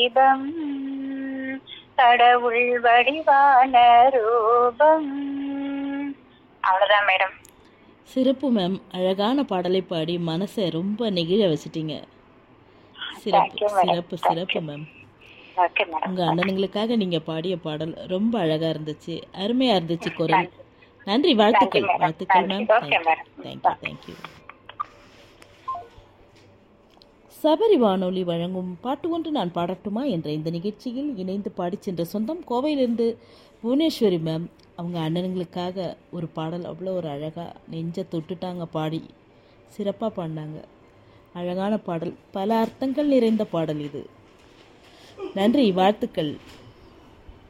தீபம் கடவுள் வடிவான ரூபம் அவ்வளவுதான் மேடம் சிறப்பு மேம் அழகான பாடலை பாடி மனசை ரொம்ப நெகிழ வச்சிட்டீங்க சிறப்பு Thank you, madam. சிறப்பு சிறப்பு மேம் ஓகே மேடம் உங்க அண்ணனுங்களுக்காக நீங்க பாடிய பாடல் ரொம்ப அழகா இருந்துச்சு அருமையா இருந்துச்சு குரல் நன்றி வாழ்த்துக்கள் madam. வாழ்த்துக்கள் Thank ma'am you. Okay, madam. Thank you thank you Sabari வானொலி வழங்கும் பாட்டு ஒன்று நான் பாடட்டுமா என்ற இந்த நிகழ்ச்சியில் இணைந்து பாடிச் சென்ற சொந்தம் கோவையிலிருந்து புவனேஸ்வரி மேம் அவங்க அண்ணனுங்களுக்காக ஒரு பாடல் அவ்வளோ ஒரு அழகாக நெஞ்ச தொட்டுட்டாங்க பாடி சிறப்பாக பாடினாங்க அழகான பாடல் பல அர்த்தங்கள் நிறைந்த பாடல் இது நன்றி வாழ்த்துக்கள்